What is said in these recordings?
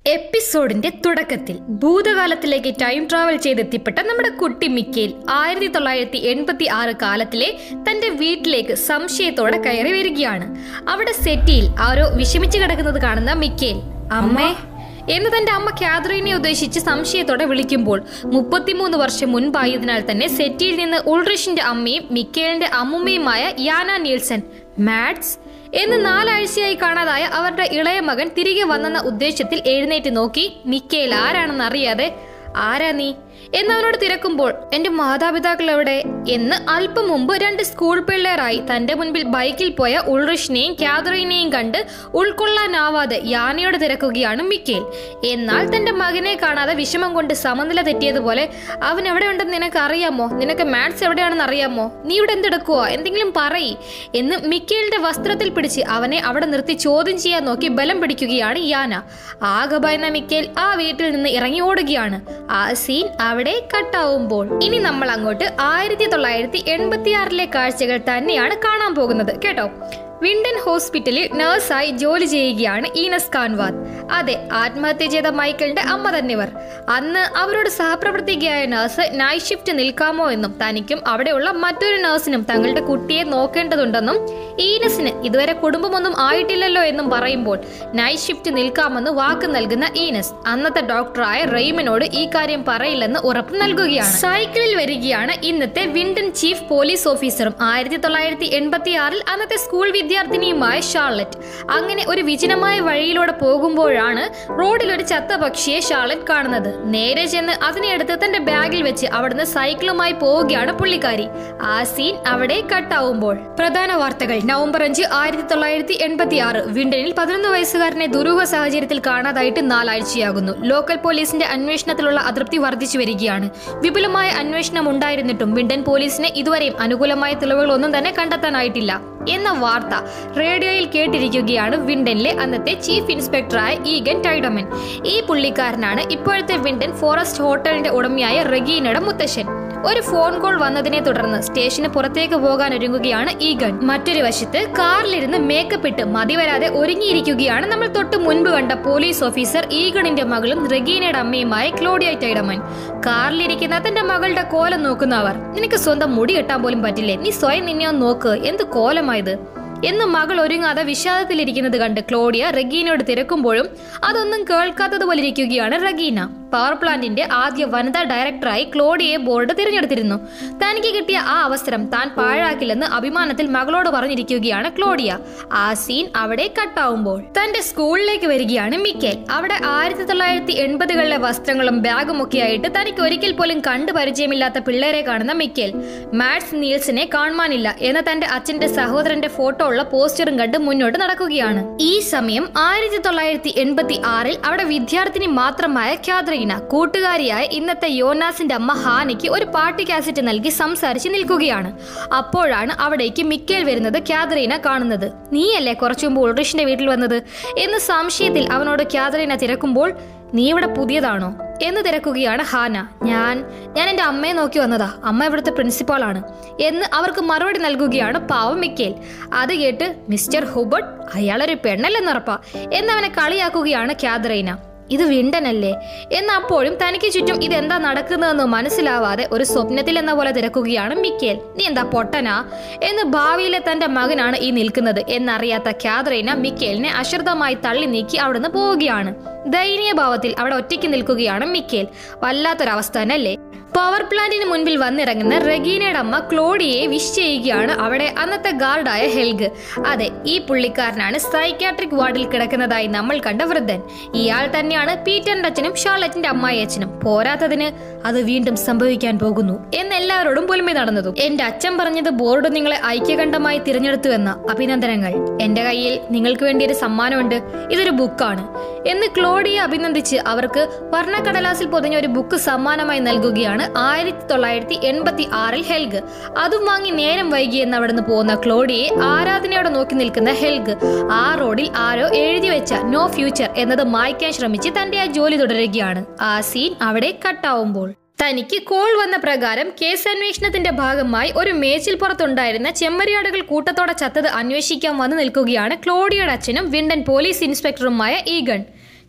എപ്പിസോഡിന്റെ തുടക്കത്തിൽ ഭൂതകാലത്തിലേക്ക് time travel ചെയ്തെത്തിപ്പെട്ട നമ്മുടെ കുട്ടി മിക്കേൽ ആയിരത്തി തൊള്ളായിരത്തി എൺപത്തി ആറ് കാലത്തിലെ തന്റെ വീട്ടിലേക്ക് സംശയത്തോടെ കയറി വരികയാണ് അവിടെ സെറ്റിയിൽ ആരോ വിഷമിച്ചു കിടക്കുന്നത് കാണുന്ന മിക്കേൽ അമ്മേ എന്ന് തന്റെ അമ്മ കാതറീനെ ഉദ്ദേശിച്ച് സംശയത്തോടെ വിളിക്കുമ്പോൾ മുപ്പത്തിമൂന്ന് വർഷം മുൻപായതിനാൽ തന്നെ സെറ്റിയിൽ നിന്ന് ഉൾറിഷിന്റെ അമ്മയും മിക്കേലിന്റെ അമ്മുമ്മയുമായ യാന നീൽസൺ മാഡ്സ് എന്ന് നാലാഴ്ചയായി കാണാതായ അവരുടെ ഇളയ മകൻ തിരികെ വന്നെന്ന ഉദ്ദേശത്തിൽ എഴുന്നേറ്റ് നോക്കി മിക്കേൽ ആരാണെന്ന് അറിയാതെ ആരാ നീ എന്നവനോട് തിരക്കുമ്പോൾ എന്റെ മാതാപിതാക്കൾ എവിടെ എന്ന് അല്പം മുമ്പ് രണ്ട് സ്കൂൾ പിള്ളേരായി തന്റെ മുൻപിൽ ബൈക്കിൽ പോയ ഉൾറിഷിനെയും കാതറീനെയും കണ്ട് ഉൾക്കൊള്ളാനാവാതെ യാനയോട് തിരക്കുകയാണ് മിക്കേൽ എന്നാൽ തന്റെ മകനെ കാണാതെ വിഷമം കൊണ്ട് സമനില തെറ്റിയതുപോലെ അവൻ എവിടെയുണ്ടെന്ന് നിനക്ക് അറിയാമോ നിനക്ക് മാത്സ് എവിടെയാണെന്ന് അറിയാമോ നീ ഇവിടെ എന്തെടുക്കുവോ എന്തെങ്കിലും പറയ് എന്ന് മിക്കേലിന്റെ വസ്ത്രത്തിൽ പിടിച്ച് അവനെ അവിടെ നിർത്തി ചോദ്യം ചെയ്യാൻ നോക്കി ബലം പിടിക്കുകയാണ് യാന ആകെ ഭയന്ന മിക്കേൽ ആ വീട്ടിൽ നിന്ന് ഇറങ്ങി ഓടുകയാണ് ആ സീൻ അവിടെ കട്ടാവുമ്പോൾ ഇനി നമ്മൾ അങ്ങോട്ട് ആയിരത്തി തൊള്ളായിരത്തി എൺപത്തി ആറിലെ കാഴ്ചകൾ തന്നെയാണ് കാണാൻ പോകുന്നത് കേട്ടോ വിൻഡൻ ഹോസ്പിറ്റലിൽ നഴ്സായി ജോലി ചെയ്യുകയാണ് ഈനസ് കാൻവാദ് അതെ ആത്മഹത്യ ചെയ്ത മൈക്കിളിന്റെ അമ്മ തന്നെവർ അന്ന് അവരോട് സഹപ്രവർത്തകയായ നഴ്സ് നൈറ്റ് ഷിഫ്റ്റ് നിൽക്കാമോ എന്നും തനിക്കും അവിടെയുള്ള മറ്റൊരു നഴ്സിനും തങ്ങളുടെ കുട്ടിയെ നോക്കേണ്ടതുണ്ടെന്നും ഈനസിന് ഇതുവരെ കുടുംബമൊന്നും ആയിട്ടില്ലല്ലോ എന്നും പറയുമ്പോൾ നൈറ്റ് ഷിഫ്റ്റ് നിൽക്കാമെന്ന് വാക്ക് നൽകുന്ന ഈനസ് അന്നത്തെ ഡോക്ടറായ റെയ്മനോട് ഈ കാര്യം പറയില്ലെന്ന് ഉറപ്പ് നൽകുകയാണ് സൈക്കിളിൽ വരികയാണ് ഇന്നത്തെ വിൻഡൻ ചീഫ് പോലീസ് ഓഫീസറും ആയിരത്തി തൊള്ളായിരത്തി എൺപത്തി ആറിൽ അന്നത്തെ സ്കൂൾ വിദ്യാർത്ഥിനിയുമായ ഷാർലറ്റ് അങ്ങനെ ഒരു വിജനമായ വഴിയിലൂടെ പോകുമ്പോഴാണ് റോഡിൽ ഒരു ചത്ത പക്ഷിയെ ഷാർലറ്റ് കാണുന്നത് നേരെ ചെന്ന് അതിനെടുത്ത് തന്റെ ബാഗിൽ വെച്ച് അവിടുന്ന് സൈക്കിളുമായി പോവുകയാണ് പുള്ളിക്കാരി ആ സീൻ അവിടെ കട്ടാവുമ്പോൾ പ്രധാന വാർത്തകൾ നവംബർ അഞ്ച് ആയിരത്തി തൊള്ളായിരത്തി എൺപത്തി ആറ് വിണ്ടനിൽ പതിനൊന്ന് വയസ്സുകാരനെ ദുരൂഹ സാഹചര്യത്തിൽ കാണാതായിട്ട് നാലാഴ്ചയാകുന്നു ലോക്കൽ പോലീസിന്റെ അന്വേഷണത്തിലുള്ള അതൃപ്തി വർദ്ധിച്ചു വരികയാണ് വിപുലമായ അന്വേഷണം ഉണ്ടായിരുന്നിട്ടും വിണ്ടൻ പോലീസിന് ഇതുവരെയും അനുകൂലമായ തെളിവുകളൊന്നും തന്നെ കണ്ടെത്താനായിട്ടില്ല എന്ന വാർത്ത റേഡിയോയിൽ കേട്ടിരിക്കുകയാണ് വിണ്ടനിലെ അന്നത്തെ ചീഫ് ഇൻസ്പെക്ടറായ ഈഗൻ ടൈഡമൻ ഈ പുള്ളിക്കാരനാണ് ഇപ്പോഴത്തെ വിണ്ടൻ ഫോറസ്റ്റ് ഹോട്ടലിന്റെ ഉടമയായ റഗീനയുടെ മുത്തശ്ശൻ ഒരു ഫോൺ കോൾ വന്നതിനെ തുടർന്ന് സ്റ്റേഷന് പുറത്തേക്ക് പോകാൻ ഒരുങ്ങുകയാണ് ഈഗൻ മറ്റൊരു വശത്ത് കാറിലിരുന്ന് മേക്കപ്പ് ഇട്ട് മതിവരാതെ ഒരുങ്ങിയിരിക്കുകയാണ് നമ്മൾ തൊട്ട് മുൻപ് കണ്ട പോലീസ് ഓഫീസർ ഈഗണിന്റെ മകളും റഗീനയുടെ അമ്മയുമായ ക്ലോഡിയ ടൈഡമൻ കാറിലിരിക്കുന്ന തന്റെ മകളുടെ കോലം നോക്കുന്ന അവർ നിനക്ക് സ്വന്തം മുടി കെട്ടാൻ പോലും പറ്റില്ലേ നീ സ്വയം നിന്നെ ഒന്ന് നോക്ക് എന്ത് കോലമായത് എന്ന് മകൾ ഒരുങ്ങാതെ വിഷാദത്തിലിരിക്കുന്നത് കണ്ട് ക്ലോഡിയ റഗീനയോട് തിരക്കുമ്പോഴും അതൊന്നും കേൾക്കാത്തതുപോലെ ഇരിക്കുകയാണ് റഗീന പവർ പ്ലാന്റിന്റെ ആദ്യ വനിതാ ഡയറക്ടറായി ക്ലോഡിയെ ബോർഡ് തിരഞ്ഞെടുത്തിരുന്നു തനിക്ക് കിട്ടിയ ആ അവസരം താൻ പാഴാക്കില്ലെന്ന് അഭിമാനത്തിൽ മകളോട് പറഞ്ഞിരിക്കുകയാണ് ക്ലോഡിയ ആ സീൻ അവിടെ കട്ടാവുമ്പോൾ തന്റെ സ്കൂളിലേക്ക് വരികയാണ് മിക്കേൽ അവിടെ ആയിരത്തി തൊള്ളായിരത്തി എൺപതുകളിലെ വസ്ത്രങ്ങളും ബാഗും ഒക്കെ ആയിട്ട് തനിക്ക് ഒരിക്കൽ പോലും കണ്ടു പരിചയമില്ലാത്ത പിള്ളേരെ കാണുന്ന മിക്കേൽ മാഡ്സ് നീൽസിനെ കാണുവാനില്ല എന്ന തന്റെ അച്ഛന്റെ സഹോദരന്റെ ഫോട്ടോ ഉള്ള പോസ്റ്ററും കണ്ട് മുന്നോട്ട് നടക്കുകയാണ് ഈ സമയം ആയിരത്തി തൊള്ളായിരത്തി എൺപത്തി ആറിൽ അവിടെ വിദ്യാർത്ഥിനി മാത്രമായ ഖ്യാദ്രീന കൂട്ടുകാരിയായ ഇന്നത്തെ യോനാസിന്റെ അമ്മ ഹാനിക്ക് ഒരു പാട്ട് കാസറ്റ് നൽകി സംസാരിച്ച് നിൽക്കുകയാണ് അപ്പോഴാണ് അവിടേക്ക് മിക്കേൽ വരുന്നത് ഖ്യാദ്രീന കാണുന്നത് നീയല്ലേ കുറച്ചു മുമ്പ് ഉൾറിഷിന്റെ വീട്ടിൽ വന്നത് എന്ന് സംശയത്തിൽ അവനോട് ഖ്യാദ്രീന തിരക്കുമ്പോൾ നീ ഇവിടെ പുതിയതാണോ എന്ന് തിരക്കുകയാണ് ഹാന ഞാൻ ഞാൻ എൻ്റെ അമ്മയെ നോക്കി വന്നതാ അമ്മ ഇവിടുത്തെ പ്രിൻസിപ്പാളാണ് എന്ന് അവർക്ക് മറുപടി നൽകുകയാണ് പാവം മിക്കേൽ അത് കേട്ട് മിസ്റ്റർ ഹുബർട്ട് അയാളൊരു പെണ്ണല്ലെന്നുറപ്പാ എന്നവനെ കളിയാക്കുകയാണ് ക്യാദ്രൈന ഇത് വിണ്ടനല്ലേ എന്ന് അപ്പോഴും തനിക്ക് ചുറ്റും ഇതെന്താ നടക്കുന്നതെന്ന് മനസ്സിലാവാതെ ഒരു സ്വപ്നത്തിൽ എന്ന പോലെ തിരക്കുകയാണ് മിക്കേൽ നീ എന്താ പൊട്ടനാ എന്ന് ഭാവിയിലെ തന്റെ മകനാണ് ഈ നിൽക്കുന്നത് എന്നറിയാത്ത ക്യാദ്രൈന മിക്കേലിനെ അശ്രദ്ധമായി തള്ളി നീക്കി അവിടുന്ന് പോവുകയാണ് ദയനീയ ഭാവത്തിൽ അവിടെ ഒറ്റയ്ക്ക് നിൽക്കുകയാണ് മിക്കേൽ വല്ലാത്തൊരവസ്ഥ തന്നെയല്ലേ പവർ പ്ലാന്റിന് മുൻപിൽ വന്നിറങ്ങുന്ന റഗീനയുടെ അമ്മ ക്ലോഡിയെ വിഷ് ചെയ്യുകയാണ് അവിടെ അന്നത്തെ ഗാർഡായ ഹെൽഗ് അതെ ഈ പുള്ളിക്കാരനാണ് സൈക്യാട്രിക് വാർഡിൽ കിടക്കുന്നതായി നമ്മൾ കണ്ട വൃദ്ധൻ ഇയാൾ തന്നെയാണ് പീറ്ററിന്റെ അച്ഛനും ഷാർലറ്റിന്റെ അമ്മായി അച്ഛനും പോരാത്തതിന് അത് വീണ്ടും സംഭവിക്കാൻ പോകുന്നു എന്ന് എല്ലാവരോടും പുൽമി നടന്നതും എന്റെ അച്ഛൻ പറഞ്ഞത് ബോർഡ് നിങ്ങളെ ഐക്യകണ്ഠമായി തിരഞ്ഞെടുത്തു എന്ന അഭിനന്ദനങ്ങൾ എന്റെ കയ്യിൽ നിങ്ങൾക്ക് വേണ്ടി ഒരു സമ്മാനമുണ്ട് ഇതൊരു ബുക്കാണ് എന്ന് ക്ലോഡിയെ അഭിനന്ദിച്ച് അവർക്ക് വർണ്ണക്കടലാസിൽ പൊതിഞ്ഞ ഒരു ബുക്ക് സമ്മാനമായി നൽകുകയാണ് ആയിരത്തി തൊള്ളായിരത്തി എൺപത്തി ആറിൽ ഹെൽഗ് അതും വാങ്ങി നേരം വൈകി എന്ന് അവിടുന്ന് പോകുന്ന ക്ലോഡിയെ ആരാധനയോടെ നോക്കി നിൽക്കുന്ന ഹെൽഗ് ആ റോഡിൽ ആരോ എഴുതി വെച്ച നോ ഫ്യൂച്ചർ എന്നത് മായ്ക്കാൻ ശ്രമിച്ച് തന്റെ ആ ജോലി തുടരുകയാണ് ആ സീൻ അവിടെ കട്ടാവുമ്പോൾ തനിക്ക് കോൾ വന്ന പ്രകാരം കേസ് അന്വേഷണത്തിന്റെ ഭാഗമായി ഒരു മേച്ചിൽ പുറത്തുണ്ടായിരുന്ന ചെമ്മരിയാടുകൾ കൂട്ടത്തോടെ ചത്തത് അന്വേഷിക്കാൻ വന്നു നിൽക്കുകയാണ് ക്ലോഡിയുടെ അച്ഛനും വിണ്ടൻ പോലീസ് ഇൻസ്പെക്ടറുമായ ഈഗൺ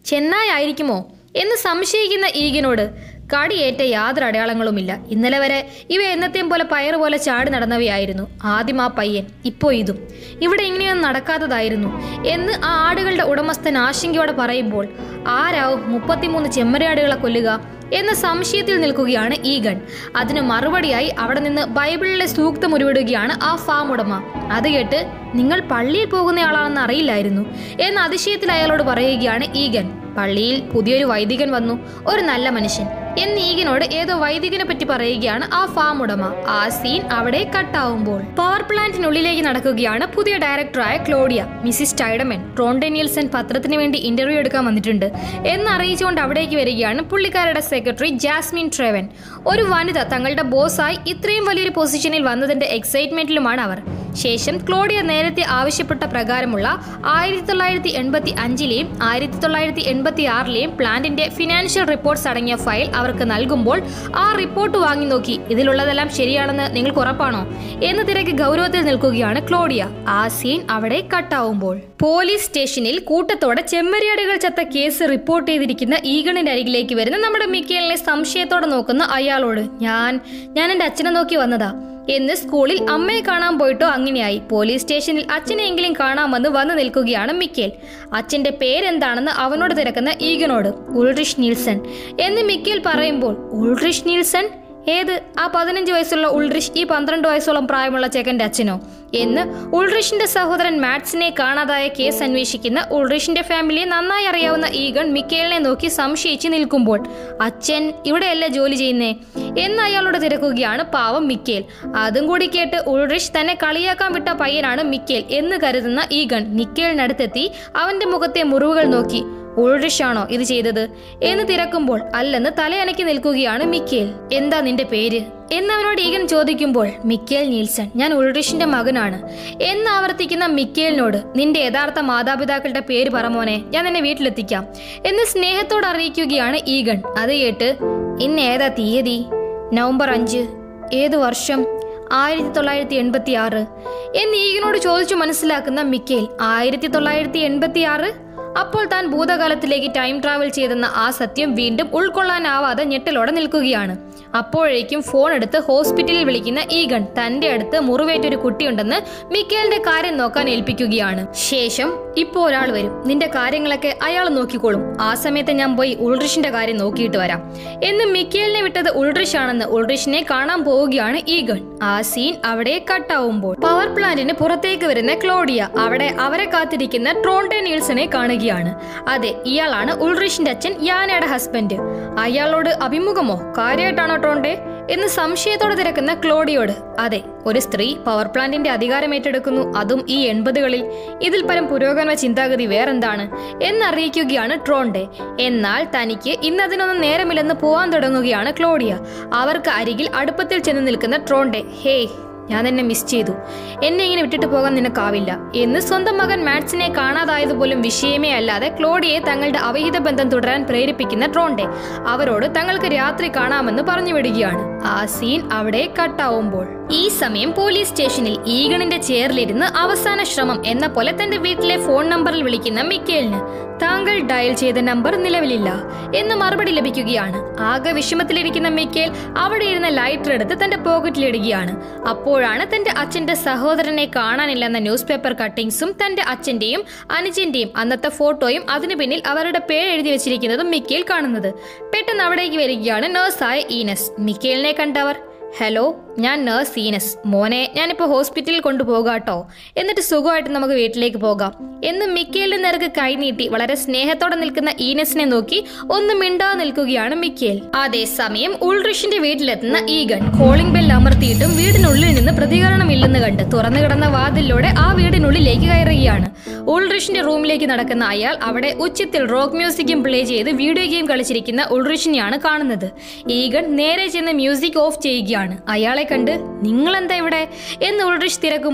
ചെന്നായ് ആയിരിക്കുമോ എന്ന് സംശയിക്കുന്ന ഈഗിനോട് കടിയേറ്റ യാതൊരു അടയാളങ്ങളുമില്ല ഇന്നലെ വരെ ഇവ എന്നത്തെയും പോലെ പയറ് പോലെ ചാടി നടന്നവയായിരുന്നു ആദ്യം ആ പയ്യൻ ഇപ്പോൾ ഇതും ഇവിടെ ഇങ്ങനെയൊന്നും നടക്കാത്തതായിരുന്നു എന്ന് ആ ആടുകളുടെ ഉടമസ്ഥൻ ആശങ്കയോടെ പറയുമ്പോൾ ആരാവും മുപ്പത്തിമൂന്ന് ചെമ്മരിയാടുകളെ കൊല്ലുക എന്ന സംശയത്തിൽ നിൽക്കുകയാണ് ഈഗൺ അതിന് മറുപടിയായി അവിടെ നിന്ന് ബൈബിളിലെ സൂക്തം ഉരുവിടുകയാണ് ആ ഫാം ഉടമ അത് കേട്ട് നിങ്ങൾ പള്ളിയിൽ പോകുന്നയാളാണെന്ന് അറിയില്ലായിരുന്നു എന്ന അതിശയത്തിൽ അയാളോട് പറയുകയാണ് ഈഗൻ പള്ളിയിൽ പുതിയൊരു വൈദികൻ വന്നു ഒരു നല്ല മനുഷ്യൻ എന്ന് ഈഗനോട് ഏതോ വൈദികനെ പറ്റി പറയുകയാണ് ആ ഫാം ഉടമ ആ സീൻ അവിടെ കട്ടാവുമ്പോൾ പവർ പ്ലാന്റിനുള്ളിലേക്ക് നടക്കുകയാണ് പുതിയ ഡയറക്ടറായ ക്ലോഡിയ മിസിസ് ടൈഡമൻ ട്രോണ്ടനിയൽസൺ പത്രത്തിന് വേണ്ടി ഇന്റർവ്യൂ എടുക്കാൻ വന്നിട്ടുണ്ട് എന്ന് അറിയിച്ചുകൊണ്ട് അവിടേക്ക് വരികയാണ് പുള്ളിക്കാരുടെ സെക്രട്ടറി ജാസ്മിൻ ട്രെവൻ ഒരു വനിത തങ്ങളുടെ ബോസായി ഇത്രയും വലിയൊരു പൊസിഷനിൽ വന്നതിന്റെ എക്സൈറ്റ്മെന്റിലുമാണ് അവർ ശേഷം ക്ലോഡിയ നേരത്തെ ആവശ്യപ്പെട്ട പ്രകാരമുള്ള ആയിരത്തി തൊള്ളായിരത്തി എൺപത്തി അഞ്ചിലെയും ആയിരത്തി തൊള്ളായിരത്തി എൺപത്തി ആറിലെയും പ്ലാന്റിന്റെ ഫിനാൻഷ്യൽ റിപ്പോർട്ട്സ് അടങ്ങിയ ഫയൽ അവർക്ക് നൽകുമ്പോൾ ആ റിപ്പോർട്ട് വാങ്ങി നോക്കി ഇതിലുള്ളതെല്ലാം ശരിയാണെന്ന് നിങ്ങൾക്ക് ഉറപ്പാണോ എന്ന് തിരക്ക് ഗൗരവത്തിൽ നിൽക്കുകയാണ് ക്ലോഡിയ ആ സീൻ അവിടെ കട്ടാവുമ്പോൾ പോലീസ് സ്റ്റേഷനിൽ കൂട്ടത്തോടെ ചെമ്മരിയാടുകൾ ചത്ത കേസ് റിപ്പോർട്ട് ചെയ്തിരിക്കുന്ന ഈഗണിന്റെ അരികിലേക്ക് വരുന്ന നമ്മുടെ മിക്കേലിനെ സംശയത്തോടെ നോക്കുന്ന അയാളോട് ഞാൻ ഞാൻ എൻ്റെ അച്ഛനെ നോക്കി വന്നതാ എന്ന് സ്കൂളിൽ അമ്മയെ കാണാൻ പോയിട്ടോ അങ്ങനെയായി പോലീസ് സ്റ്റേഷനിൽ അച്ഛനെയെങ്കിലും കാണാമെന്ന് വന്നു നിൽക്കുകയാണ് മിക്കേൽ അച്ഛന്റെ പേരെന്താണെന്ന് അവനോട് തിരക്കുന്ന ഈഗനോട് ഉൾറിഷ് നീൽസൺ എന്ന് മിക്കേൽ പറയുമ്പോൾ ഉൾറിഷ് നീൽസൺ ഏത് ആ പതിനഞ്ച് വയസ്സുള്ള ഉൾറിഷ് ഈ പന്ത്രണ്ട് വയസ്സോളം പ്രായമുള്ള ചെക്കൻ്റെ അച്ഛനോ എന്ന് ഉൾറിഷിന്റെ സഹോദരൻ മാറ്റ്സിനെ കാണാതായ കേസ് അന്വേഷിക്കുന്ന ഉൾറിഷിന്റെ ഫാമിലിയെ നന്നായി അറിയാവുന്ന ഈഗൺ മിക്കേലിനെ നോക്കി സംശയിച്ച് നിൽക്കുമ്പോൾ അച്ഛൻ ഇവിടെയല്ല ജോലി ചെയ്യുന്നേ എന്ന് അയാളോട് തിരക്കുകയാണ് പാവം മിക്കേൽ അതും കൂടി കേട്ട് ഉൾറിഷ് തന്നെ കളിയാക്കാൻ വിട്ട പയ്യനാണ് മിക്കേൽ എന്ന് കരുതുന്ന ഈഗൺ മിക്കേലിനടുത്തെത്തി അവന്റെ മുഖത്തെ മുറിവുകൾ നോക്കി ഉൾറിഷാണോ ഇത് ചെയ്തത് എന്ന് തിരക്കുമ്പോൾ അല്ലെന്ന് തലയനക്കി നിൽക്കുകയാണ് മിക്കേൽ എന്താ നിന്റെ പേര് എന്നവനോട് ഈഗൻ ചോദിക്കുമ്പോൾ മിക്കേൽ നീൽസൺ ഞാൻ ഉൾറിഷിന്റെ മകനാണ് എന്ന് ആവർത്തിക്കുന്ന മിക്കേലിനോട് നിന്റെ യഥാർത്ഥ മാതാപിതാക്കളുടെ പേര് പറമോനെ ഞാൻ നിന്നെ വീട്ടിലെത്തിക്കാം എന്ന് സ്നേഹത്തോട് അറിയിക്കുകയാണ് ഈഗൺ അത് കേട്ട് ഇന്ന് ഏതാ തീയതി നവംബർ അഞ്ച് ഏത് വർഷം ആയിരത്തി തൊള്ളായിരത്തി എൺപത്തി ആറ് എന്ന് ഈഗനോട് ചോദിച്ചു മനസ്സിലാക്കുന്ന മിക്കേൽ ആയിരത്തി തൊള്ളായിരത്തി എൺപത്തി ആറ് അപ്പോൾ താൻ ഭൂതകാലത്തിലേക്ക് ടൈം ട്രാവൽ ചെയ്തെന്ന ആ സത്യം വീണ്ടും ഉൾക്കൊള്ളാനാവാതെ ഞെട്ടലോടെ നിൽക്കുകയാണ് അപ്പോഴേക്കും ഫോൺ എടുത്ത് ഹോസ്പിറ്റലിൽ വിളിക്കുന്ന ഈഗൺ തന്റെ അടുത്ത് മുറിവേറ്റൊരു കുട്ടിയുണ്ടെന്ന് മിക്കേലിന്റെ കാര്യം നോക്കാൻ ഏൽപ്പിക്കുകയാണ് ശേഷം ഇപ്പോ ഒരാൾ വരും നിന്റെ കാര്യങ്ങളൊക്കെ അയാൾ നോക്കിക്കോളും ആ സമയത്ത് ഞാൻ പോയി ഉൾറിഷിന്റെ കാര്യം നോക്കിയിട്ട് വരാം എന്ന് മിക്കേലിനെ വിട്ടത് ഉൾറിഷ് ആണെന്ന് ഉൾറിഷിനെ കാണാൻ പോവുകയാണ് ഈഗൺ ആ സീൻ അവിടെ കട്ടാവുമ്പോൾ പവർ പ്ലാന്റിന് പുറത്തേക്ക് വരുന്ന ക്ലോഡിയ അവിടെ അവരെ കാത്തിരിക്കുന്ന ട്രോണ്ടെ നീൽസനെ കാണുകയാണ് അതെ ഇയാളാണ് ഉൾറിഷിന്റെ അച്ഛൻ യാനയുടെ ഹസ്ബൻഡ് അയാളോട് അഭിമുഖമോ കാര്യമായിട്ടാണോ ട്രോണ്ടെ എന്ന് സംശയത്തോടെ തിരക്കുന്ന ക്ലോഡിയോട് അതെ ഒരു സ്ത്രീ പവർ പ്ലാന്റിന്റെ അധികാരം ഏറ്റെടുക്കുന്നു അതും ഈ എൺപതുകളിൽ ഇതിൽ പരം പുരോഗമന ചിന്താഗതി വേറെന്താണ് എന്നറിയിക്കുകയാണ് ട്രോണ്ടെ എന്നാൽ തനിക്ക് ഇന്നതിനൊന്നും നേരമില്ലെന്ന് പോവാൻ തുടങ്ങുകയാണ് ക്ലോഡിയ അവർക്ക് അരികിൽ അടുപ്പത്തിൽ ചെന്ന് നിൽക്കുന്ന ട്രോണ്ടെ ഹേയ് ഞാൻ നിന്നെ മിസ് ചെയ്തു എന്നെ ഇങ്ങനെ വിട്ടിട്ട് പോകാൻ നിനക്കാവില്ല എന്ന് സ്വന്തം മകൻ മാറ്റ്സിനെ കാണാതായതുപോലും വിഷയമേ അല്ലാതെ ക്ലോഡിയെ തങ്ങളുടെ അവിഹിത ബന്ധം തുടരാൻ പ്രേരിപ്പിക്കുന്ന ട്രോണ്ടെ അവരോട് തങ്ങൾക്ക് രാത്രി കാണാമെന്ന് പറഞ്ഞു വിടുകയാണ് ആ സീൻ അവിടെ കട്ടാവുമ്പോൾ ഈ സമയം പോലീസ് സ്റ്റേഷനിൽ ഈഗണിന്റെ ചെയറിലിരുന്ന് അവസാന ശ്രമം എന്ന പോലെ തന്റെ വീട്ടിലെ ഫോൺ നമ്പറിൽ വിളിക്കുന്ന മിക്കേലിന് താങ്കൾ ഡയൽ ചെയ്ത നമ്പർ നിലവിലില്ല എന്ന് മറുപടി ലഭിക്കുകയാണ് ആകെ വിഷമത്തിലിരിക്കുന്ന മിക്കേൽ അവിടെ ഇരുന്ന ലൈറ്റർ എടുത്ത് തന്റെ പോക്കറ്റിലിടുകയാണ് അപ്പോഴാണ് തന്റെ അച്ഛന്റെ സഹോദരനെ കാണാനില്ലെന്ന ന്യൂസ് പേപ്പർ കട്ടിങ്സും തന്റെ അച്ഛന്റെയും അനുജന്റെയും അന്നത്തെ ഫോട്ടോയും അതിനു പിന്നിൽ അവരുടെ പേര് എഴുതി വെച്ചിരിക്കുന്നതും മിക്കേൽ കാണുന്നത് പെട്ടെന്ന് അവിടേക്ക് വരികയാണ് നഴ്സായ ഈനസ് മിക്കേലിനെ കണ്ടവർ ഹലോ ഞാൻ നേഴ്സ് ഈനസ് മോനെ ഞാനിപ്പോൾ ഹോസ്പിറ്റലിൽ കൊണ്ടുപോകാട്ടോ എന്നിട്ട് സുഖമായിട്ട് നമുക്ക് വീട്ടിലേക്ക് പോകാം എന്ന് മിക്കേലിന്റെ നേർക്ക് കൈനീട്ടി വളരെ സ്നേഹത്തോടെ നിൽക്കുന്ന ഈനസിനെ നോക്കി ഒന്ന് മിണ്ടാതെ നിൽക്കുകയാണ് മിക്കേൽ അതേസമയം ഉൾറിഷിന്റെ വീട്ടിലെത്തുന്ന ഈഗൺ കോളിംഗ് ബെൽ അമർത്തിയിട്ടും വീടിനുള്ളിൽ നിന്ന് പ്രതികരണമില്ലെന്ന് കണ്ട് തുറന്നു കിടന്ന വാതിലിലൂടെ ആ വീടിനുള്ളിലേക്ക് കയറുകയാണ് ഉൾറിഷിന്റെ റൂമിലേക്ക് നടക്കുന്ന അയാൾ അവിടെ ഉച്ചത്തിൽ റോക്ക് മ്യൂസിക്കും പ്ലേ ചെയ്ത് വീഡിയോ ഗെയിം കളിച്ചിരിക്കുന്ന ഉൾറിഷിനെയാണ് കാണുന്നത് ഈഗൺ നേരെ ചെന്ന് മ്യൂസിക് ഓഫ് ചെയ്യുകയാണ് അയാളെ കണ്ട് നിങ്ങളെന്താ ഇവിടെ എന്ന് ഉൾറിഷ് തിരക്കുമ്പോൾ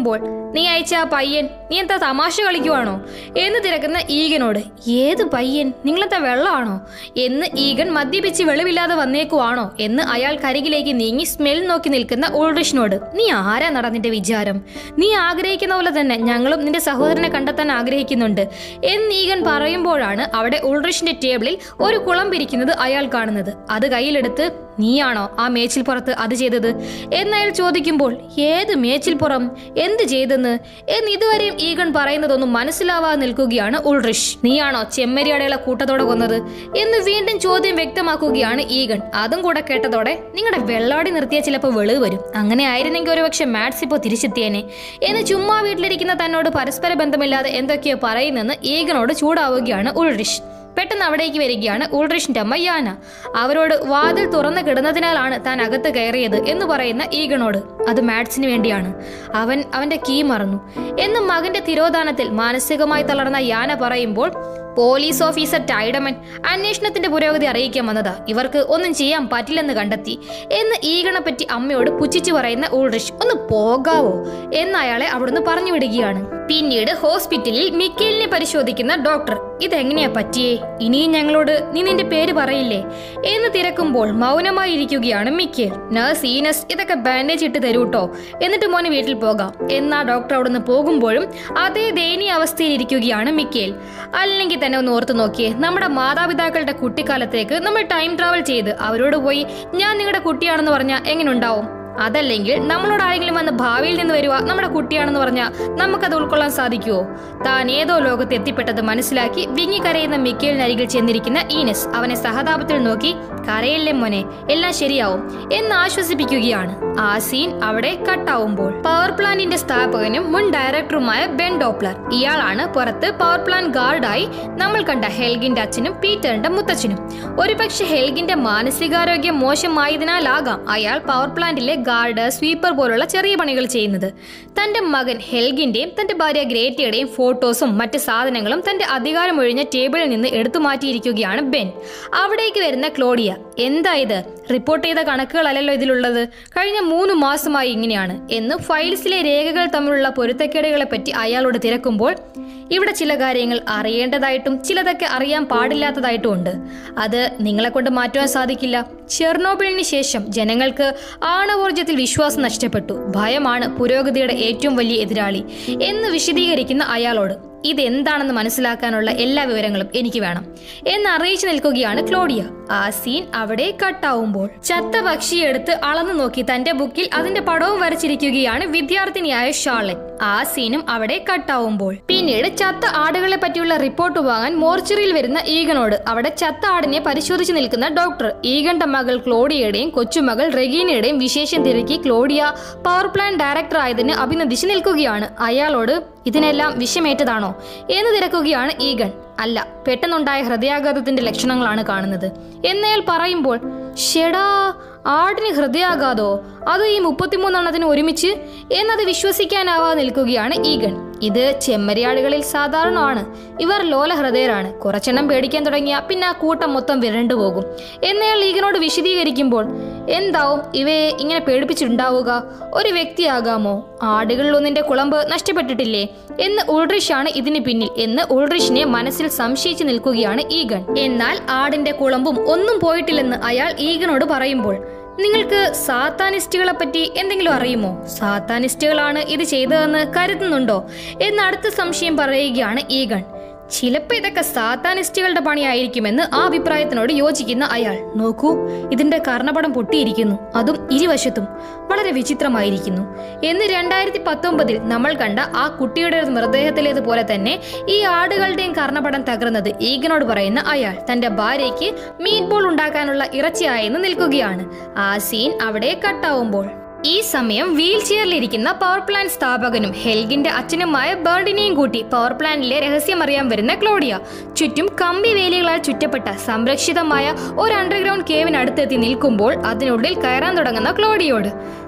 നീ അയച്ച ആ പയ്യൻ നീ എന്താ തമാശ കളിക്കുവാണോ എന്ന് തിരക്കുന്ന ഈഗനോട് ഏത് പയ്യൻ നിങ്ങളെന്താ വെള്ളമാണോ എന്ന് ഈഗൻ മദ്യപിച്ച് വെളിവില്ലാതെ വന്നേക്കുവാണോ എന്ന് അയാൾ കരികിലേക്ക് നീങ്ങി സ്മെൽ നോക്കി നിൽക്കുന്ന ഉൾറിഷിനോട് നീ ആരാ നട നിന്റെ വിചാരം നീ ആഗ്രഹിക്കുന്ന പോലെ തന്നെ ഞങ്ങളും നിന്റെ സഹോദരനെ കണ്ടെത്താൻ ആഗ്രഹിക്കുന്നുണ്ട് എന്ന് ഈഗൻ പറയുമ്പോഴാണ് അവിടെ ഉൾറിഷിന്റെ ടേബിളിൽ ഒരു കുളം പിരിക്കുന്നത് അയാൾ കാണുന്നത് അത് കയ്യിലെടുത്ത് നീയാണോ ആ മേച്ചിൽപ്പുറത്ത് അത് ചെയ്തത് എന്നയാൾ ചോദിക്കുമ്പോൾ ഏത് മേച്ചിൽപ്പുറം എന്ത് ചെയ്തെന്ന് എന്ന് ഇതുവരെയും ഈഗൺ പറയുന്നതൊന്നും മനസ്സിലാവാതെ നിൽക്കുകയാണ് ഉൾറിഷ് നീയാണോ ചെമ്മരിയാടകളെ കൂട്ടത്തോടെ കൊന്നത് എന്ന് വീണ്ടും ചോദ്യം വ്യക്തമാക്കുകയാണ് ഈഗൺ അതും കൂടെ കേട്ടതോടെ നിങ്ങളുടെ വെള്ളാടി നിർത്തിയ ചിലപ്പോൾ വെളിവ് വരും അങ്ങനെ ആയിരുന്നെങ്കിൽ ഒരുപക്ഷെ മാഡ്സ് ഇപ്പോൾ തിരിച്ചെത്തിയേനെ എന്ന് ചുമ്മാ വീട്ടിലിരിക്കുന്ന തന്നോട് പരസ്പര ബന്ധമില്ലാതെ എന്തൊക്കെയോ പറയുന്നെന്ന് ഈഗനോട് ചൂടാവുകയാണ് ഉൾറിഷ് പെട്ടെന്ന് അവിടേക്ക് വരികയാണ് ഉൾറിഷിന്റെ അമ്മ യാന അവരോട് വാതിൽ തുറന്നു കിടന്നതിനാലാണ് താൻ അകത്ത് കയറിയത് എന്ന് പറയുന്ന ഈഗണോട് അത് മാഡ്സിന് വേണ്ടിയാണ് അവൻ അവന്റെ കീ മറന്നു എന്ന് മകന്റെ തിരോധാനത്തിൽ മാനസികമായി തളർന്ന യാന പറയുമ്പോൾ പോലീസ് ഓഫീസർ ടൈഡമൻ അന്വേഷണത്തിന്റെ പുരോഗതി അറിയിക്കാൻ വന്നതാ ഇവർക്ക് ഒന്നും ചെയ്യാൻ പറ്റില്ലെന്ന് കണ്ടെത്തി എന്ന് ഈഗണെ പറ്റി അമ്മയോട് പുച്ഛിച്ചു പറയുന്ന ഉൾറിഷ് ഒന്ന് പോകാവോ എന്ന് അയാളെ അവിടുന്ന് പറഞ്ഞു വിടുകയാണ് പിന്നീട് ഹോസ്പിറ്റലിൽ മിക്കേലിനെ പരിശോധിക്കുന്ന ഡോക്ടർ ഇതെങ്ങനെയാ പറ്റിയേ ഇനിയും ഞങ്ങളോട് നീ നിന്റെ പേര് പറയില്ലേ എന്ന് തിരക്കുമ്പോൾ മൗനമായി ഇരിക്കുകയാണ് മിക്കേൽ നഴ്സ് ഈനസ് ഇതൊക്കെ ബാൻഡേജ് ഇട്ട് തരൂട്ടോ എന്നിട്ട് മോന് വീട്ടിൽ പോകാം എന്നാ ഡോക്ടർ അവിടുന്ന് പോകുമ്പോഴും അതേ ദയനീയ അവസ്ഥയിൽ ഇരിക്കുകയാണ് മിക്കേൽ അല്ലെങ്കിൽ തന്നെ ഒന്ന് ഓർത്തു നോക്കിയേ നമ്മുടെ മാതാപിതാക്കളുടെ കുട്ടിക്കാലത്തേക്ക് നമ്മൾ ടൈം ട്രാവൽ ചെയ്ത് അവരോട് പോയി ഞാൻ നിങ്ങളുടെ കുട്ടിയാണെന്ന് പറഞ്ഞാൽ എങ്ങനെ ഉണ്ടാവും അതല്ലെങ്കിൽ നമ്മളോട് ആരെങ്കിലും വന്ന് ഭാവിയിൽ നിന്ന് വരുക നമ്മുടെ കുട്ടിയാണെന്ന് പറഞ്ഞാൽ നമുക്കത് ഉൾക്കൊള്ളാൻ സാധിക്കുമോ താൻ ഏതോ ലോകത്ത് എത്തിപ്പെട്ടത് മനസ്സിലാക്കി വിങ്ങിക്കരയുന്ന മിക്കേലിനരികിൽ ചെന്നിരിക്കുന്ന ഈനസ് അവനെ സഹതാപത്തിൽ നോക്കി കരയില്ലേ മോനെ എല്ലാം ശരിയാവും എന്ന് ആശ്വസിപ്പിക്കുകയാണ് ആ സീൻ അവിടെ കട്ടാവുമ്പോൾ പവർ പ്ലാന്റിന്റെ സ്ഥാപകനും മുൻ ഡയറക്ടറുമായ ബെൻ ഡോപ്ലർ ഇയാളാണ് പുറത്ത് പവർ പ്ലാന്റ് ഗാർഡായി നമ്മൾ കണ്ട ഹെൽഗിന്റെ അച്ഛനും പീറ്ററിന്റെ മുത്തച്ഛനും ഒരുപക്ഷെ ഹെൽഗിന്റെ മാനസികാരോഗ്യം മോശമായതിനാലാകാം അയാൾ പവർ പ്ലാന്റിലെ ഗാർഡ് സ്വീപ്പർ പോലുള്ള ചെറിയ പണികൾ ചെയ്യുന്നത് തന്റെ മകൻ ഹെൽഗിന്റെയും തന്റെ ഭാര്യ ഗ്രേറ്റയുടെയും ഫോട്ടോസും മറ്റ് സാധനങ്ങളും തന്റെ അധികാരമൊഴിഞ്ഞ ടേബിളിൽ നിന്ന് എടുത്തു മാറ്റിയിരിക്കുകയാണ് ബെൻ അവിടേക്ക് വരുന്ന ക്ലോഡിയ എന്താ ഇത് റിപ്പോർട്ട് ചെയ്ത കണക്കുകളല്ലല്ലോ ഇതിലുള്ളത് കഴിഞ്ഞ മൂന്ന് മാസമായി ഇങ്ങനെയാണ് എന്ന് ഫയൽസിലെ രേഖകൾ തമ്മിലുള്ള പൊരുത്തക്കേടുകളെ പറ്റി അയാളോട് തിരക്കുമ്പോൾ ഇവിടെ ചില കാര്യങ്ങൾ അറിയേണ്ടതായിട്ടും ചിലതൊക്കെ അറിയാൻ പാടില്ലാത്തതായിട്ടും ഉണ്ട് അത് നിങ്ങളെ കൊണ്ട് മാറ്റുവാൻ സാധിക്കില്ല ചെർണോബിളിന് ശേഷം ജനങ്ങൾക്ക് ആണവോർജത്തിൽ വിശ്വാസം നഷ്ടപ്പെട്ടു ഭയമാണ് പുരോഗതിയുടെ ഏറ്റവും വലിയ എതിരാളി എന്ന് വിശദീകരിക്കുന്ന അയാളോട് ഇതെന്താണെന്ന് മനസ്സിലാക്കാനുള്ള എല്ലാ വിവരങ്ങളും എനിക്ക് വേണം എന്ന് അറിയിച്ചു നിൽക്കുകയാണ് ക്ലോഡിയ ആ സീൻ അവിടെ കട്ടാവുമ്പോൾ ചത്ത പക്ഷിയെടുത്ത് അളന്നു നോക്കി തന്റെ ബുക്കിൽ അതിന്റെ പടവും വരച്ചിരിക്കുകയാണ് വിദ്യാർത്ഥിനിയായ ഷാർലറ്റ് ആ സീനും അവിടെ കട്ടാവുമ്പോൾ പിന്നീട് ചത്ത ആടുകളെ പറ്റിയുള്ള റിപ്പോർട്ട് വാങ്ങാൻ മോർച്ചറിയിൽ വരുന്ന ഈഗനോട് അവിടെ ചത്ത ആടിനെ പരിശോധിച്ച് നിൽക്കുന്ന ഡോക്ടർ ഈഗന്റെ മകൾ ക്ലോഡിയയുടെയും കൊച്ചുമകൾ റെഗീനയുടെയും വിശേഷം തിരക്കി ക്ലോഡിയ പവർ പ്ലാന്റ് ഡയറക്ടർ ആയതിന് അഭിനന്ദിച്ച് നിൽക്കുകയാണ് അയാളോട് ഇതിനെല്ലാം വിഷമേറ്റതാണോ എന്ന് തിരക്കുകയാണ് ഈഗൺ അല്ല പെട്ടെന്നുണ്ടായ ഹൃദയാഘാതത്തിന്റെ ലക്ഷണങ്ങളാണ് കാണുന്നത് എന്നയാൾ പറയുമ്പോൾ ഷെടാ ആടിന് ഹൃദയാഘാതോ അത് ഈ മുപ്പത്തിമൂന്നെണ്ണത്തിന് ഒരുമിച്ച് എന്നത് വിശ്വസിക്കാനാവാതെ നിൽക്കുകയാണ് ഈഗൺ ഇത് ചെമ്മരിയാടുകളിൽ സാധാരണമാണ് ഇവർ ലോലഹൃദയരാണ് കുറച്ചെണ്ണം പേടിക്കാൻ തുടങ്ങിയ പിന്നെ ആ കൂട്ടം മൊത്തം വിരണ്ടു പോകും എന്നയാൾ ഈഗനോട് വിശദീകരിക്കുമ്പോൾ എന്താവും ഇവയെ ഇങ്ങനെ പേടിപ്പിച്ചിട്ടുണ്ടാവുക ഒരു വ്യക്തിയാകാമോ ആടുകളിൽ ഒന്നിന്റെ കുളമ്പ് നഷ്ടപ്പെട്ടിട്ടില്ലേ എന്ന് ഉൾറിഷാണ് ഇതിന് പിന്നിൽ എന്ന് ഉൾറിഷിനെ മനസ്സിൽ സംശയിച്ചു നിൽക്കുകയാണ് ഈഗൺ എന്നാൽ ആടിന്റെ കുളമ്പും ഒന്നും പോയിട്ടില്ലെന്ന് അയാൾ ഈഗനോട് പറയുമ്പോൾ നിങ്ങൾക്ക് സാത്താനിസ്റ്റുകളെ പറ്റി എന്തെങ്കിലും അറിയുമോ സാത്താനിസ്റ്റുകളാണ് ഇത് ചെയ്തതെന്ന് കരുതുന്നുണ്ടോ എന്ന് അടുത്ത സംശയം പറയുകയാണ് ഈഗൺ ചിലപ്പോൾ ഇതൊക്കെ സാത്താനിസ്റ്റുകളുടെ പണിയായിരിക്കുമെന്ന് ആ അഭിപ്രായത്തിനോട് യോജിക്കുന്ന അയാൾ നോക്കൂ ഇതിന്റെ കർണപടം പൊട്ടിയിരിക്കുന്നു അതും ഇരുവശത്തും വളരെ വിചിത്രമായിരിക്കുന്നു എന്ന് രണ്ടായിരത്തി പത്തൊമ്പതിൽ നമ്മൾ കണ്ട ആ കുട്ടിയുടെ മൃതദേഹത്തിലേതുപോലെ തന്നെ ഈ ആടുകളുടെയും കർണപടം തകർന്നത് ഈഗനോട് പറയുന്ന അയാൾ തന്റെ ഭാര്യയ്ക്ക് മീറ്റ് ബോൾ ഉണ്ടാക്കാനുള്ള ഇറച്ചിയായെന്ന് നിൽക്കുകയാണ് ആ സീൻ അവിടെ കട്ടാവുമ്പോൾ ഈ സമയം വീൽ ചെയറിലിരിക്കുന്ന പവർ പ്ലാന്റ് സ്ഥാപകനും ഹെൽഗിന്റെ അച്ഛനുമായ ബേർഡിനെയും കൂട്ടി പവർ പ്ലാന്റിലെ രഹസ്യമറിയാൻ വരുന്ന ക്ലോഡിയ ചുറ്റും കമ്പി വേലികളാൽ ചുറ്റപ്പെട്ട സംരക്ഷിതമായ ഒരു അണ്ടർഗ്രൗണ്ട് കേവിനടുത്തെത്തി നിൽക്കുമ്പോൾ അതിനുള്ളിൽ കയറാൻ തുടങ്ങുന്ന ക്ലോഡിയോട്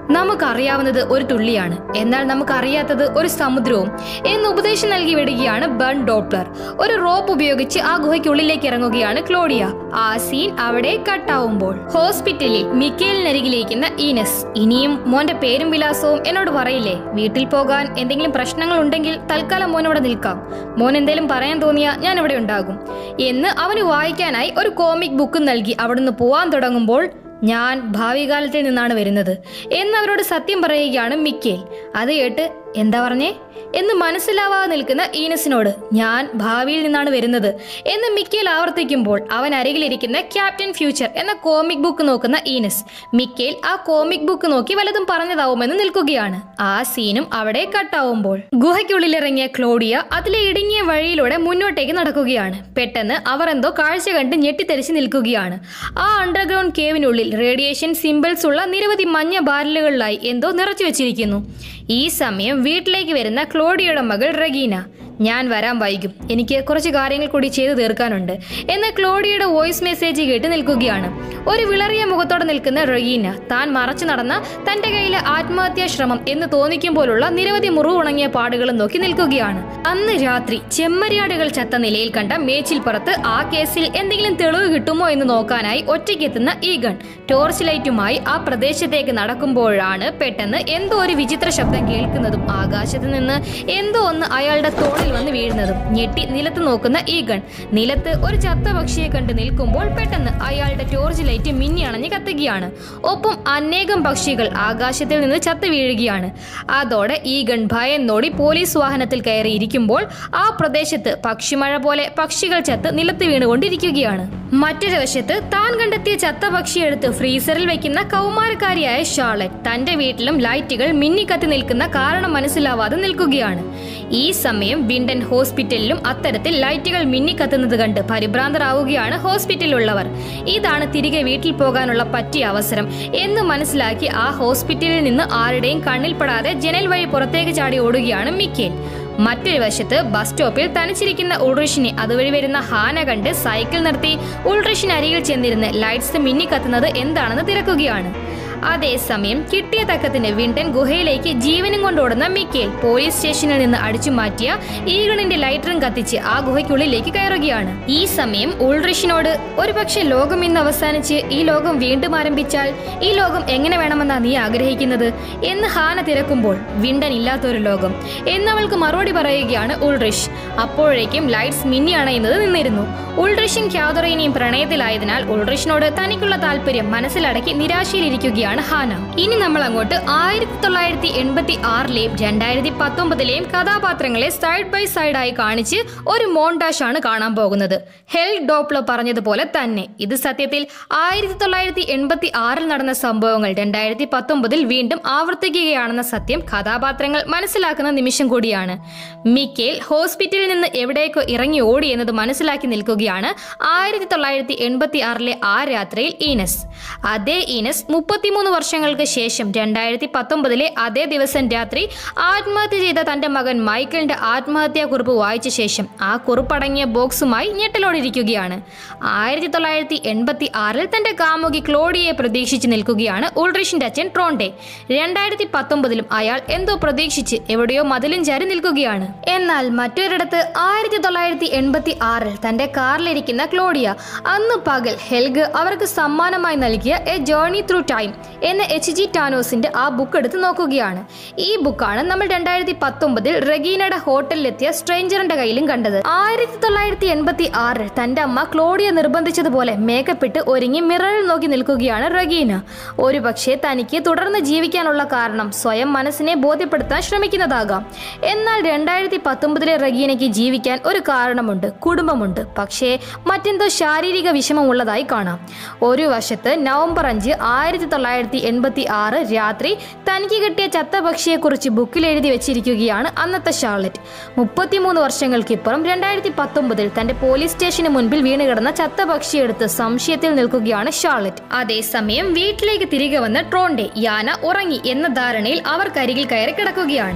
നമുക്കറിയാവുന്നത് ഒരു തുള്ളിയാണ് എന്നാൽ നമുക്കറിയാത്തത് ഒരു സമുദ്രവും എന്ന് ഉപദേശം നൽകി വിടുകയാണ് ബൺ ഡോപ്ലർ ഒരു റോപ്പ് ഉപയോഗിച്ച് ആ ഗുഹയ്ക്കുള്ളിലേക്ക് ഇറങ്ങുകയാണ് ക്ലോഡിയ ആ സീൻ അവിടെ കട്ടാവുമ്പോൾ ഹോസ്പിറ്റലിൽ മിക്കേലിനരികിലേക്കുന്ന ഈനസ് ഇനിയും മോന്റെ പേരും വിലാസവും എന്നോട് പറയില്ലേ വീട്ടിൽ പോകാൻ എന്തെങ്കിലും പ്രശ്നങ്ങൾ ഉണ്ടെങ്കിൽ തൽക്കാലം മോൻ ഇവിടെ നിൽക്കാം മോൻ എന്തെങ്കിലും പറയാൻ തോന്നിയാ ഞാൻ ഇവിടെ ഉണ്ടാകും എന്ന് അവന് വായിക്കാനായി ഒരു കോമിക് ബുക്ക് നൽകി അവിടുന്ന് പോവാൻ തുടങ്ങുമ്പോൾ ഞാൻ ഭാവി കാലത്തിൽ നിന്നാണ് വരുന്നത് എന്ന് അവരോട് സത്യം പറയുകയാണ് മിക്കേൽ അത് കേട്ട് എന്താ പറഞ്ഞേ എന്ന് മനസ്സിലാവാതെ നിൽക്കുന്ന ഈനസിനോട് ഞാൻ ഭാവിയിൽ നിന്നാണ് വരുന്നത് എന്ന് മിക്കേൽ ആവർത്തിക്കുമ്പോൾ അവൻ അരികിലിരിക്കുന്ന ക്യാപ്റ്റൻ ഫ്യൂച്ചർ എന്ന കോമിക് ബുക്ക് നോക്കുന്ന ഈനസ് മിക്കേൽ ആ കോമിക് ബുക്ക് നോക്കി വല്ലതും പറഞ്ഞതാവുമെന്ന് നിൽക്കുകയാണ് ആ സീനും അവിടെ കട്ടാവുമ്പോൾ ഗുഹയ്ക്കുള്ളിലിറങ്ങിയ ക്ലോഡിയ അതിലെ ഇടുങ്ങിയ വഴിയിലൂടെ മുന്നോട്ടേക്ക് നടക്കുകയാണ് പെട്ടെന്ന് അവർ എന്തോ കാഴ്ച കണ്ട് ഞെട്ടിത്തെറിച്ച് നിൽക്കുകയാണ് ആ അണ്ടർഗ്രൗണ്ട് കേവിനുള്ളിൽ റേഡിയേഷൻ സിമ്പിൾസ് ഉള്ള നിരവധി മഞ്ഞ ബാരലുകളിലായി എന്തോ നിറച്ചു വെച്ചിരിക്കുന്നു ഈ സമയം വീട്ടിലേക്ക് വരുന്ന ക്ലോഡിയയുടെ മകൾ റഗീന ഞാൻ വരാൻ വൈകും എനിക്ക് കുറച്ച് കാര്യങ്ങൾ കൂടി ചെയ്തു തീർക്കാനുണ്ട് എന്ന് ക്ലോഡിയയുടെ വോയിസ് മെസ്സേജ് കേട്ട് നിൽക്കുകയാണ് ഒരു വിളറിയ മുഖത്തോടെ നിൽക്കുന്ന റഗീന താൻ മറച്ചു നടന്ന തന്റെ കയ്യിലെ ആത്മഹത്യാ ശ്രമം എന്ന് തോന്നിക്കുമ്പോഴുള്ള നിരവധി മുറിവുണങ്ങിയ പാടുകളും നോക്കി നിൽക്കുകയാണ് അന്ന് രാത്രി ചെമ്മരിയാടുകൾ ചത്ത നിലയിൽ കണ്ട മേച്ചിൽപ്പുറത്ത് ആ കേസിൽ എന്തെങ്കിലും തെളിവ് കിട്ടുമോ എന്ന് നോക്കാനായി ഒറ്റയ്ക്കെത്തുന്ന ഈ ഗൺ ടോർച്ച് ലൈറ്റുമായി ആ പ്രദേശത്തേക്ക് നടക്കുമ്പോഴാണ് പെട്ടെന്ന് എന്തോ ഒരു വിചിത്ര ശബ്ദം കേൾക്കുന്നതും ആകാശത്ത് നിന്ന് എന്തോ ഒന്ന് അയാളുടെ തോളിൽ വന്ന് വീഴുന്നതും ഞെട്ടി നിലത്ത് നോക്കുന്ന ഈ ഗൺ നിലത്ത് ഒരു ചത്ത പക്ഷിയെ കണ്ട് നിൽക്കുമ്പോൾ പെട്ടെന്ന് അയാളുടെ ടോർച്ച് ലൈറ്റ് മിന്നി അണഞ്ഞ് കത്തുകയാണ് ഒപ്പം അനേകം പക്ഷികൾ ആകാശത്തിൽ നിന്ന് ചത്തു വീഴുകയാണ് അതോടെ ഈ ഗൺ ഭയന്നോടി പോലീസ് വാഹനത്തിൽ കയറി ഇരിക്കുമ്പോൾ ആ പ്രദേശത്ത് പക്ഷിമഴ പോലെ പക്ഷികൾ ചത്ത് നിലത്ത് വീണുകൊണ്ടിരിക്കുകയാണ് മറ്റൊരു വശത്ത് താൻ കണ്ടെത്തിയ ചത്ത പക്ഷിയെടുത്ത് ഫ്രീസറിൽ വെക്കുന്ന കൗമാരക്കാരിയായ ഷാർലറ്റ് തന്റെ വീട്ടിലും ലൈറ്റുകൾ മിന്നിക്കത്തി നിൽക്കുന്ന കാരണം മനസ്സിലാവാതെ നിൽക്കുകയാണ് ഈ സമയം വിണ്ടൻ ഹോസ്പിറ്റലിലും അത്തരത്തിൽ ലൈറ്റുകൾ മിന്നിക്കത്തുന്നത് കണ്ട് പരിഭ്രാന്തരാവുകയാണ് ഹോസ്പിറ്റലിലുള്ളവർ ഇതാണ് തിരികെ വീട്ടിൽ പോകാനുള്ള പറ്റിയ അവസരം എന്ന് മനസ്സിലാക്കി ആ ഹോസ്പിറ്റലിൽ നിന്ന് ആരുടെയും കണ്ണിൽപ്പെടാതെ ജനൽ വഴി പുറത്തേക്ക് ചാടി ഓടുകയാണ് മിക്കേൽ മറ്റൊരു വശത്ത് ബസ് സ്റ്റോപ്പിൽ തനിച്ചിരിക്കുന്ന ഉൾറിഷിനെ അതുവഴി വരുന്ന ഹാന കണ്ട് സൈക്കിൾ നിർത്തി ഉൾറിഷിന് അരികിൽ ചെന്നിരുന്ന് ലൈറ്റ്സ് മിന്നിക്കത്തുന്നത് എന്താണെന്ന് തിരക്കുകയാണ് അതേസമയം കിട്ടിയ തക്കത്തിന് വിണ്ടൻ ഗുഹയിലേക്ക് ജീവനും കൊണ്ടോടുന്ന മിക്കേൽ പോലീസ് സ്റ്റേഷനിൽ നിന്ന് അടിച്ചു മാറ്റിയ ഈഗണിന്റെ ലൈറ്ററും കത്തിച്ച് ആ ഗുഹയ്ക്കുള്ളിലേക്ക് കയറുകയാണ് ഈ സമയം ഉൾറിഷിനോട് ഒരുപക്ഷെ ലോകം ഇന്ന് അവസാനിച്ച് ഈ ലോകം വീണ്ടും ആരംഭിച്ചാൽ ഈ ലോകം എങ്ങനെ വേണമെന്നാ നീ ആഗ്രഹിക്കുന്നത് എന്ന് ഹാന തിരക്കുമ്പോൾ വിണ്ടൻ ഇല്ലാത്തൊരു ലോകം എന്നവൾക്ക് മറുപടി പറയുകയാണ് ഉൾറിഷ് അപ്പോഴേക്കും ലൈറ്റ്സ് മിന്നി അണയുന്നത് നിന്നിരുന്നു ഉൾറിഷും ക്യാദറൈനിയും പ്രണയത്തിലായതിനാൽ ഉൾറിഷിനോട് തനിക്കുള്ള താല്പര്യം മനസ്സിലടക്കി നിരാശയിലിരിക്കുകയാണ് ഹാന ഇനി നമ്മൾ അങ്ങോട്ട് ആയിരത്തി തൊള്ളായിരത്തി എൺപത്തി ആറിലെയും രണ്ടായിരത്തി പത്തൊമ്പതിലെയും കഥാപാത്രങ്ങളെ സൈഡ് ബൈ സൈഡായി കാണിച്ച് ഒരു മോണ്ടാഷ് ആണ് കാണാൻ പോകുന്നത് ഹെൽ ഡോപ്ലോ പറഞ്ഞതുപോലെ തന്നെ ഇത് സത്യത്തിൽ ആയിരത്തി തൊള്ളായിരത്തി എൺപത്തി ആറിൽ നടന്ന സംഭവങ്ങൾ രണ്ടായിരത്തി പത്തൊമ്പതിൽ വീണ്ടും ആവർത്തിക്കുകയാണെന്ന സത്യം കഥാപാത്രങ്ങൾ മനസ്സിലാക്കുന്ന നിമിഷം കൂടിയാണ് മിക്കേൽ ഹോസ്പിറ്റലിൽ നിന്ന് എവിടേക്കോ ഇറങ്ങി ഓടി എന്നത് മനസ്സിലാക്കി നിൽക്കുകയാണ് ആയിരത്തി തൊള്ളായിരത്തി എൺപത്തി ആറിലെ ആ രാത്രിയിൽ ഈനസ് അതേ ഈനസ് മുപ്പത്തിമൂന്ന് വർഷങ്ങൾക്ക് ശേഷം രണ്ടായിരത്തി പത്തൊമ്പതിലെ അതേ ദിവസം രാത്രി ആത്മഹത്യ ചെയ്ത തന്റെ മകൻ മൈക്കിളിന്റെ ആത്മഹത്യാ കുറിപ്പ് വായിച്ച ശേഷം ആ കുറിപ്പടങ്ങിയ ബോക്സുമായി ഞെട്ടലോടിരിക്കുകയാണ് ആയിരത്തി തൊള്ളായിരത്തി എൺപത്തി ആറിൽ തന്റെ കാമുകി ക്ലോഡിയെ പ്രതീക്ഷിച്ച് നിൽക്കുകയാണ് ഉൾറിഷിന്റെ അച്ഛൻ ട്രോണ്ടെ രണ്ടായിരത്തി പത്തൊമ്പതിലും അയാൾ എന്തോ പ്രതീക്ഷിച്ച് എവിടെയോ മതിലും ചാരി നിൽക്കുകയാണ് എന്നാൽ മറ്റൊരിടത്ത് ആയിരത്തി തൊള്ളായിരത്തി എൺപത്തി ആറിൽ തന്റെ കാറിലിരിക്കുന്ന ക്ലോഡിയ അന്ന് പകൽ ഹെൽഗ് അവർക്ക് സമ്മാനമായി നൽകിയ എ ജേർണി ത്രൂ ടൈം എന്ന എച്ച് ജി ടാനോസിന്റെ ആ ബുക്ക് എടുത്ത് നോക്കുകയാണ് ഈ ബുക്കാണ് നമ്മൾ രണ്ടായിരത്തി പത്തൊമ്പതിൽ റഗീനയുടെ ഹോട്ടലിലെത്തിയ സ്ട്രേഞ്ചറിന്റെ കയ്യിലും കണ്ടത് ആയിരത്തി തൊള്ളായിരത്തി എൺപത്തി ആറിൽ തന്റെ അമ്മ ക്ലോഡിയ നിർബന്ധിച്ചതുപോലെ മേക്കപ്പ് ഇട്ട് ഒരുങ്ങി മിററിൽ നോക്കി നിൽക്കുകയാണ് റഗീന ഒരുപക്ഷെ തനിക്ക് തുടർന്ന് ജീവിക്കാനുള്ള കാരണം സ്വയം മനസ്സിനെ ബോധ്യപ്പെടുത്താൻ ശ്രമിക്കുന്നതാകാം എന്നാൽ രണ്ടായിരത്തി പത്തൊമ്പതിലെ റഗീനയ്ക്ക് ജീവിക്കാൻ ഒരു കാരണമുണ്ട് കുടുംബമുണ്ട് പക്ഷേ മറ്റെന്തോ ശാരീരിക വിഷമമുള്ളതായി കാണാം ഒരു വശത്ത് നവംബർ അഞ്ച് ആയിരത്തി തൊള്ളായിരത്തി എൺപത്തി ആറ് രാത്രി തനിക്ക് കിട്ടിയ ചത്ത പക്ഷിയെക്കുറിച്ച് ബുക്കിൽ എഴുതി വെച്ചിരിക്കുകയാണ് അന്നത്തെ ഷാർലറ്റ് മുപ്പത്തിമൂന്ന് വർഷങ്ങൾക്കിപ്പുറം രണ്ടായിരത്തി പത്തൊമ്പതിൽ തന്റെ പോലീസ് സ്റ്റേഷന് മുൻപിൽ വീണുകിടന്ന ചത്ത പക്ഷിയെടുത്ത് സംശയത്തിൽ നിൽക്കുകയാണ് ഷാർലറ്റ് അതേസമയം വീട്ടിലേക്ക് തിരികെ വന്ന ട്രോണ്ടെ യാന ഉറങ്ങി എന്ന ധാരണയിൽ അവർക്കരികിൽ കയറി കിടക്കുകയാണ്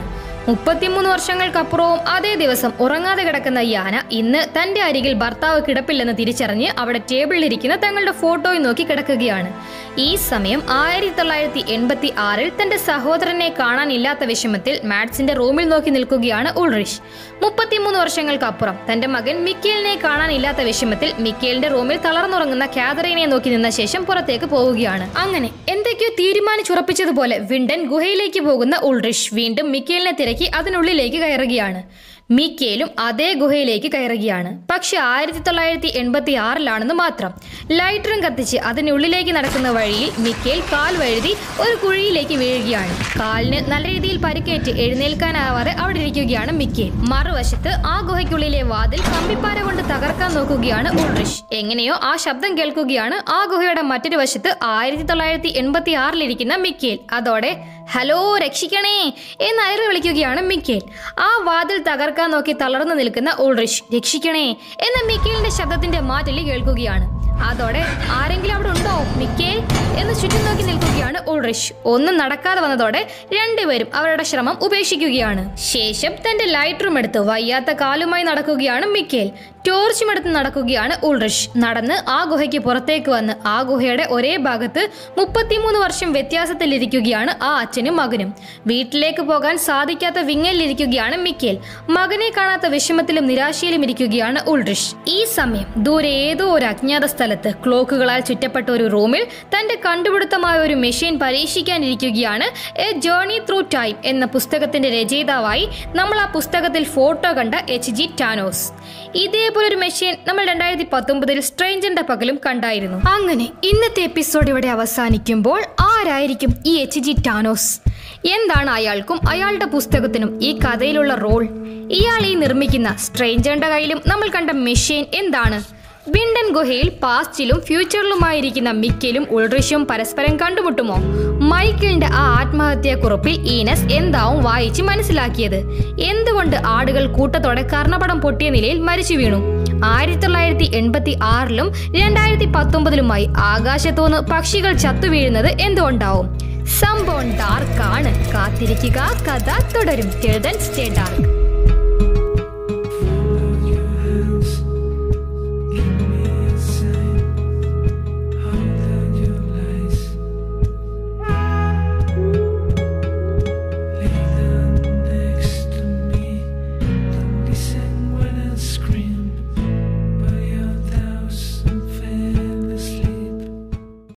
മുപ്പത്തിമൂന്ന് വർഷങ്ങൾക്കപ്പുറവും അതേ ദിവസം ഉറങ്ങാതെ കിടക്കുന്ന യാന ഇന്ന് തന്റെ അരികിൽ ഭർത്താവ് കിടപ്പില്ലെന്ന് തിരിച്ചറിഞ്ഞ് അവിടെ ടേബിളിലിരിക്കുന്ന തങ്ങളുടെ ഫോട്ടോയും നോക്കി കിടക്കുകയാണ് ഈ സമയം ആയിരത്തി തൊള്ളായിരത്തി എൺപത്തി ആറിൽ തന്റെ സഹോദരനെ കാണാനില്ലാത്ത വിഷമത്തിൽ മാഡ്സിന്റെ റൂമിൽ നോക്കി നിൽക്കുകയാണ് ഉൾറിഷ് മുപ്പത്തിമൂന്ന് വർഷങ്ങൾക്കപ്പുറം തന്റെ മകൻ മിക്കേലിനെ കാണാനില്ലാത്ത വിഷമത്തിൽ മിക്കേലിന്റെ റൂമിൽ തളർന്നുറങ്ങുന്ന കാതറീനെ നോക്കി നിന്ന ശേഷം പുറത്തേക്ക് പോവുകയാണ് അങ്ങനെ എന്തൊക്കെയോ തീരുമാനിച്ചുറപ്പിച്ചതുപോലെ വിണ്ടൻ ഗുഹയിലേക്ക് പോകുന്ന ഉൾറിഷ് വീണ്ടും മിക്കേലിനെ തിരക്കി അതിനുള്ളിലേക്ക് കയറുകയാണ് മിക്കേലും അതേ ഗുഹയിലേക്ക് കയറുകയാണ് പക്ഷെ ആയിരത്തി തൊള്ളായിരത്തി എൺപത്തി ആറിലാണെന്ന് മാത്രം ലൈറ്ററും കത്തിച്ച് അതിനുള്ളിലേക്ക് നടക്കുന്ന വഴിയിൽ മിക്കേൽ കാൽ വഴുതി ഒരു കുഴിയിലേക്ക് വീഴുകയാണ് കാലിന് നല്ല രീതിയിൽ പരിക്കേറ്റ് എഴുന്നേൽക്കാനാവാതെ അവിടെ ഇരിക്കുകയാണ് മിക്കേൽ മറുവശത്ത് ആ ഗുഹയ്ക്കുള്ളിലെ വാതിൽ കമ്പിപ്പാര കൊണ്ട് തകർക്കാൻ നോക്കുകയാണ് ഉൾറിഷ് എങ്ങനെയോ ആ ശബ്ദം കേൾക്കുകയാണ് ആ ഗുഹയുടെ മറ്റൊരു വശത്ത് ആയിരത്തി തൊള്ളായിരത്തി എൺപത്തി ആറിലിരിക്കുന്ന മിക്കേൽ അതോടെ ഹലോ രക്ഷിക്കണേ എന്ന് അയറി വിളിക്കുകയാണ് മിക്കേൽ ആ വാതിൽ തകർക്കാൻ നോക്കി തളർന്നു നിൽക്കുന്ന ഉൾറിഷ് രക്ഷിക്കണേ എന്ന മിക്കേലിന്റെ ശബ്ദത്തിന്റെ മാറ്റലി കേൾക്കുകയാണ് അതോടെ ആരെങ്കിലും അവിടെ ഉണ്ടോ മിക്കേൽ എന്ന് ചുറ്റും നോക്കി നിൽക്കുകയാണ് ഉൾറിഷ് ഒന്നും നടക്കാതെ വന്നതോടെ രണ്ടുപേരും അവരുടെ ശ്രമം ഉപേക്ഷിക്കുകയാണ് ശേഷം തന്റെ ലൈറ്ററും എടുത്ത് വയ്യാത്ത കാലുമായി നടക്കുകയാണ് മിക്കേൽ ടോർച്ചും എടുത്ത് നടക്കുകയാണ് ഉൾറിഷ് നടന്ന് ആ ഗുഹയ്ക്ക് പുറത്തേക്ക് വന്ന് ആ ഗുഹയുടെ ഒരേ ഭാഗത്ത് മുപ്പത്തിമൂന്ന് വർഷം വ്യത്യാസത്തിലിരിക്കുകയാണ് ആ അച്ഛനും മകനും വീട്ടിലേക്ക് പോകാൻ സാധിക്കാത്ത വിങ്ങലിരിക്കുകയാണ് മിക്കേൽ മകനെ കാണാത്ത വിഷമത്തിലും നിരാശയിലും ഇരിക്കുകയാണ് ഉൾറിഷ് ഈ സമയം ദൂരെ ഏതോ ഒരു അജ്ഞാത സ്ഥലത്ത് ക്ലോക്കുകളാൽ ചുറ്റപ്പെട്ട ഒരു റൂമിൽ തന്റെ കണ്ടുപിടുത്തമായ ഒരു മെഷീൻ പരീക്ഷിക്കാനിരിക്കുകയാണ് എ ജേർണി ത്രൂ ടൈം എന്ന പുസ്തകത്തിന്റെ രചയിതാവായി നമ്മൾ ആ പുസ്തകത്തിൽ ഫോട്ടോ കണ്ട എച്ച് ജി ടാനോസ് ഇതേപോലൊരു മെഷീൻ നമ്മൾ രണ്ടായിരത്തി പത്തൊമ്പതിൽ സ്ട്രേഞ്ചറിന്റെ പകലും കണ്ടായിരുന്നു അങ്ങനെ ഇന്നത്തെ എപ്പിസോഡ് ഇവിടെ അവസാനിക്കുമ്പോൾ ആരായിരിക്കും ഈ എച്ച് ജി ടാനോസ് എന്താണ് അയാൾക്കും അയാളുടെ പുസ്തകത്തിനും ഈ കഥയിലുള്ള റോൾ ഇയാൾ ഈ നിർമ്മിക്കുന്ന സ്ട്രേഞ്ചറിന്റെ കയ്യിലും നമ്മൾ കണ്ട മെഷീൻ എന്താണ് വിണ്ടൻ ഗുഹയിൽ പാസ്റ്റിലും ഫ്യൂച്ചറിലുമായിരിക്കുന്ന മിക്കലും ഉൾറിഷും പരസ്പരം കണ്ടുമുട്ടുമോ മൈക്കിളിന്റെ ആ ആത്മഹത്യാക്കുറിപ്പിൽ ഈനസ് എന്താവും വായിച്ച് മനസ്സിലാക്കിയത് എന്തുകൊണ്ട് ആടുകൾ കൂട്ടത്തോടെ കർണപടം പൊട്ടിയ നിലയിൽ മരിച്ചു വീണു ആയിരത്തി തൊള്ളായിരത്തി എൺപത്തി ആറിലും രണ്ടായിരത്തി പത്തൊമ്പതിലുമായി ആകാശത്തുനിന്ന് പക്ഷികൾ ചത്തു വീഴുന്നത് എന്തുകൊണ്ടാവും സംഭവം ഡാർക്കാണ് കാത്തിരിക്കുക കഥ തുടരും സ്റ്റേ ഡാർക്ക്